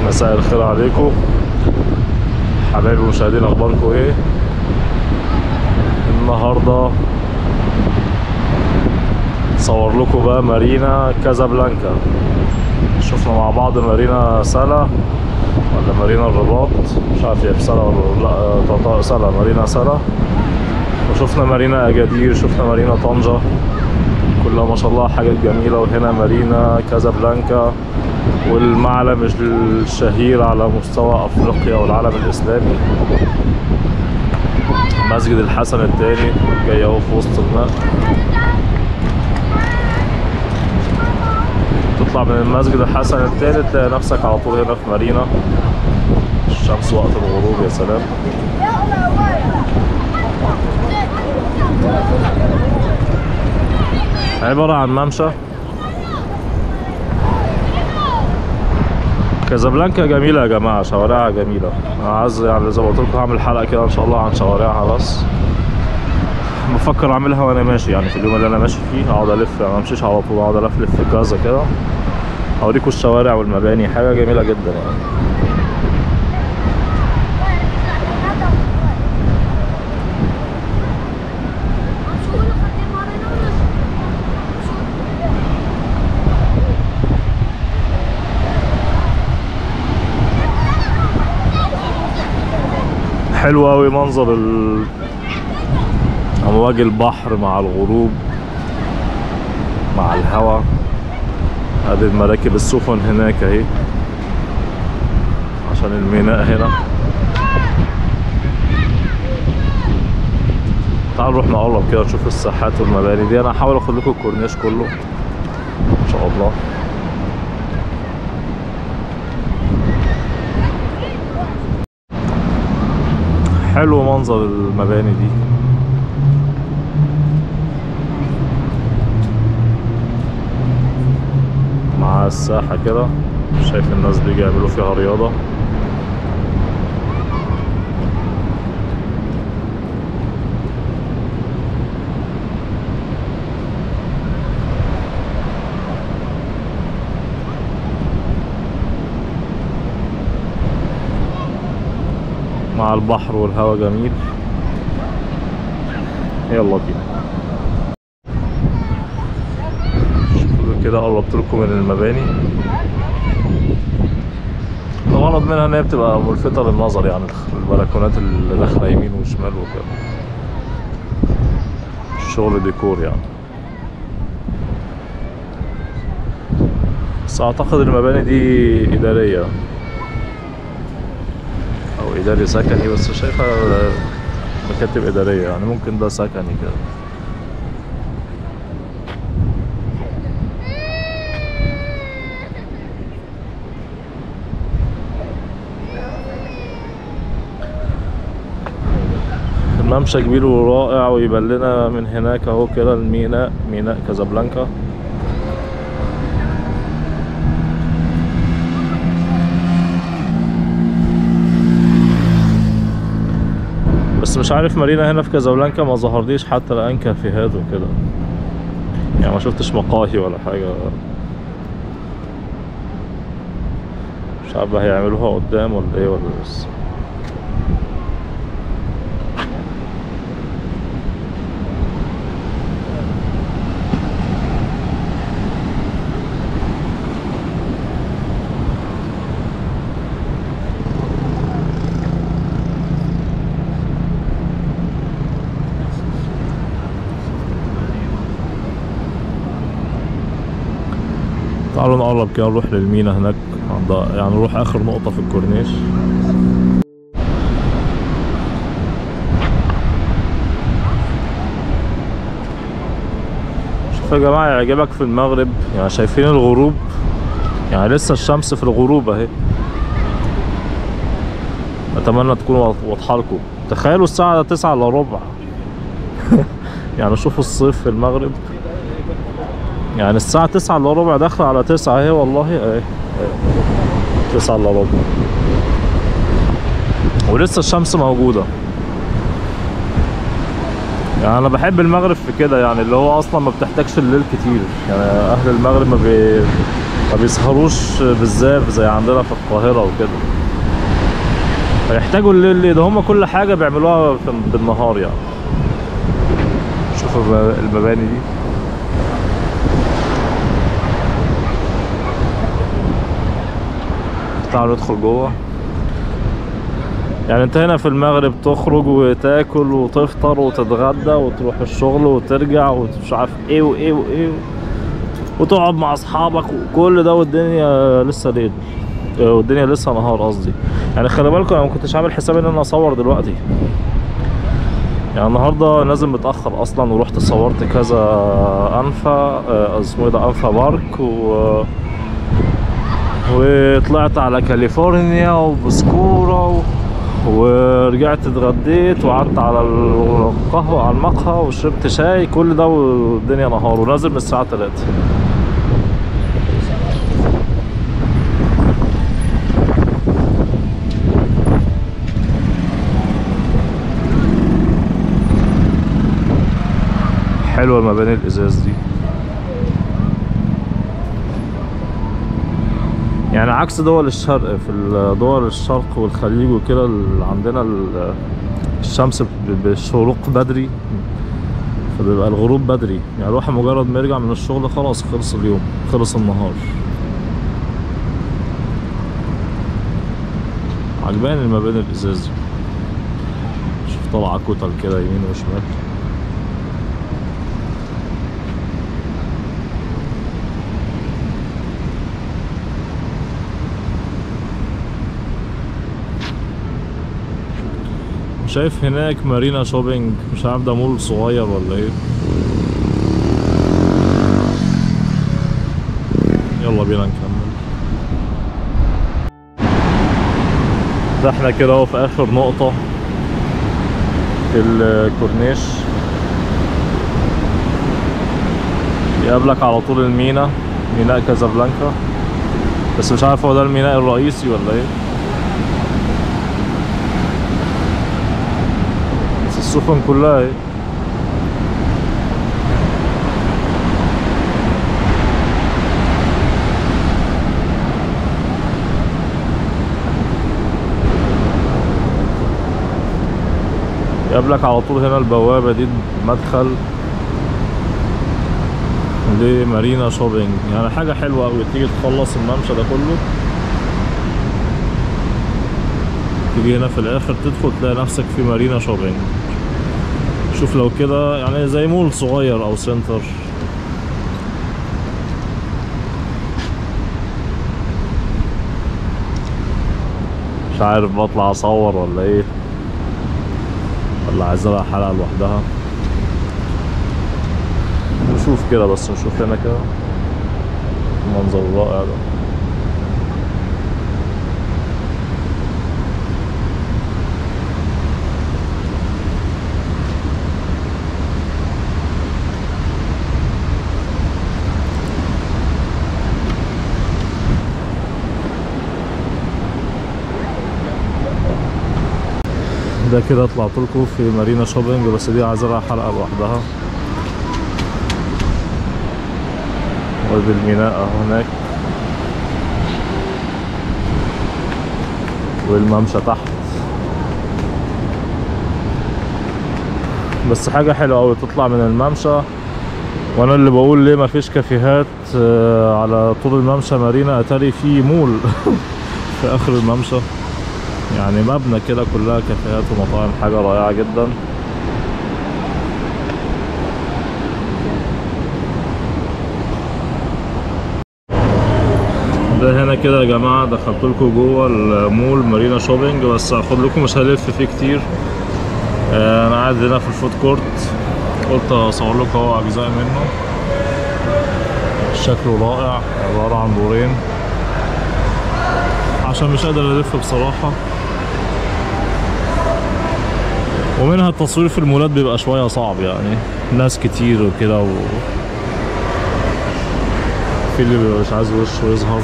مساء الخير عليكم حبايبي المشاهدين اخباركم ايه النهارده صور لكم بقى مارينا كازابلانكا شفنا مع بعض مارينا سلا ولا مارينا الرباط مش عارف هي في سلا ولا لا طنطا سلا مارينا سلا وشفنا مارينا اجادير شفنا مارينا طنجة كلها ما شاء الله حاجات جميلة وهنا مارينا كازابلانكا والمعلم الشهير على مستوى افريقيا والعالم الاسلامي مسجد الحسن الثاني جاي اهو في وسط الماء تطلع من المسجد الحسن الثاني تلاقي نفسك على طول هنا في مارينا الشمس وقت الغروب يا سلام عبارة عن ممشى كازابلانكا جميلة يا جماعة شوارعها جميلة أنا عايز يعني زي ما قلت لكم هعمل حلقة كده إن شاء الله عن شوارعها بس بفكر أعملها وأنا ماشي يعني في اليوم اللي أنا ماشي فيه أقعد ألف يعني ما أمشيش على طول أقعد ألفلف في كذا كده أوريكم الشوارع والمباني حاجة جميلة جدا يعني حلو أوي منظر ال... أمواج البحر مع الغروب مع الهواء ادي المراكب السفن هناك اهي عشان الميناء هنا تعالوا نروح نقرب كده نشوف الساحات والمباني دي انا هحاول اخد لكم الكورنيش كله ان شاء الله حلو منظر المباني دي مع الساحة كده شايف الناس بيجي يعملوا فيها رياضة مع البحر والهواء جميل يلا بينا كده قربت لكم من المباني الغرض منها ان هي بتبقى ملفتة للنظر يعني البلكونات اللي داخلة يمين وشمال وكده شغل ديكور يعني بس اعتقد المباني دي ادارية او اداري سكني بس شايفها مكاتب ادارية يعني ممكن ده سكني كده الممشى كبير ورائع ويبان لنا من هناك اهو كده الميناء ميناء كازابلانكا بس مش عارف مارينا هنا في كازابلانكا ما ظهرليش حتى الان كافيهات وكده يعني ما شفتش مقاهي ولا حاجة مش عارف هيعملوها قدام ولا ايه ولا لسه تعالوا نقرب كده نروح للمينا هناك عند يعني نروح اخر نقطة في الكورنيش شوف يا جماعة يعجبك في المغرب يعني شايفين الغروب يعني لسه الشمس في الغروب اهي اتمنى تكون واضحة لكم تخيلوا الساعة تسعة الا ربع يعني شوفوا الصيف في المغرب يعني الساعة تسعة الا ربع داخلة على تسعة اهي والله اهي تسعة الا ربع ولسه الشمس موجودة يعني انا بحب المغرب في كده يعني اللي هو اصلا ما بتحتاجش الليل كتير يعني اهل المغرب ما, بي... ما بيسهروش بالزاف زي عندنا في القاهرة وكده فيحتاجوا الليل ده هم كل حاجة بيعملوها في- بالنهار يعني شوف الم- المباني دي تعالوا ندخل جوه يعني انت هنا في المغرب تخرج وتاكل وتفطر وتتغدى وتروح الشغل وترجع ومش عارف ايه وايه وايه وتقعد مع اصحابك وكل ده والدنيا لسه ليل اه، والدنيا لسه نهار قصدي يعني خلي بالكم انا ما كنتش عامل حسابي ان انا اصور دلوقتي يعني النهارده نازل متاخر اصلا ورحت صورت كذا انفا اه، اسمه ايه ده انفا بارك و وطلعت على كاليفورنيا وبسكورة و... ورجعت اتغديت وقعدت على القهوة على المقهى وشربت شاي كل ده والدنيا نهار ونازل من الساعة 3 حلوة المباني الإزاز دي يعني عكس دول الشرق في ال- دول الشرق والخليج وكده اللي عندنا ال- الشمس ب- بالشروق بدري فبيبقى الغروب بدري يعني الواحد مجرد ما يرجع من الشغل خلاص خلص اليوم خلص النهار عجباني المباني الازاز دي شوف طالعة كتل كده يمين وشمال شايف هناك مارينا شوبينج مش عارف ده مول صغير ولا ايه يلا بينا نكمل ده احنا كده اهو في اخر نقطة في الكورنيش يقابلك على طول المينا ميناء كازابلانكا بس مش عارف هو ده الميناء الرئيسي ولا ايه بس السفن كلها اهي يقابلك على طول هنا البوابة دي مدخل لمارينا شوبينج يعني حاجة حلوة أوي تيجي تخلص الممشى ده كله تيجي هنا في الآخر تدخل تلاقي نفسك في مارينا شوبينج شوف لو كده يعني زي مول صغير أو سنتر مش عارف بطلع أصور ولا إيه ولا عايز لها حلقة لوحدها نشوف كده بس نشوف هنا كده المنظر الرائع ده ده كده طلعت لكم في مارينا شوبينج بس دي عايزة لها حلقة لوحدها وادي الميناء اهو هناك والممشى تحت بس حاجة حلوة أوي تطلع من الممشى وانا اللي بقول ليه مفيش كافيهات آه، على طول الممشى مارينا اتاري في مول في اخر الممشى يعني مبنى كده كلها كافيهات ومطاعم حاجة رائعة جدا ده هنا كده يا جماعة دخلت لكم جوه المول مارينا شوبينج بس هاخد لكم مش هلف فيه كتير آه، انا قاعد هنا في الفود كورت قلت اصور لكم اهو اجزاء منه شكله رائع عبارة عن دورين عشان مش قادر الف بصراحة ومنها التصوير في المولات بيبقى شوية صعب يعني ناس كتير وكده و... في اللي بيبقى مش عايز وشه يظهر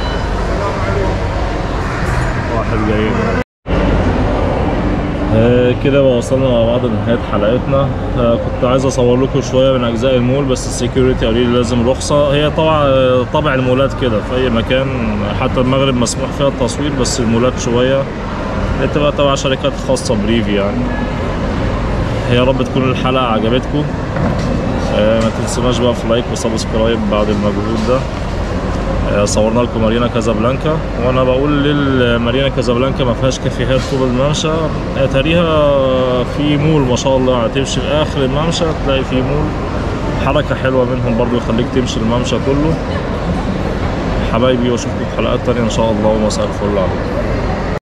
واحد جاي آه كده بقى وصلنا مع بعض لنهاية حلقتنا آه، كنت عايز اصور لكم شوية من اجزاء المول بس السكيورتي قالوا لي لازم رخصة هي طبعا آه، طبع المولات كده في اي مكان حتى المغرب مسموح فيها التصوير بس المولات شوية بتبقى تبع شركات خاصة بريفي يعني يا رب تكون الحلقة عجبتكم آه، ما تنسوناش بقى في لايك وسبسكرايب بعد المجهود ده آه، صورنا لكم مارينا كازابلانكا وانا بقول للمارينا كازابلانكا ما فيهاش كافيهات طول الممشى آه، تاريها في مول ما شاء الله هتمشي في اخر الممشى تلاقي في مول حركة حلوة منهم برضو يخليك تمشي الممشى كله حبايبي واشوفكم في حلقات تانية ان شاء الله ومساء الفل عليكم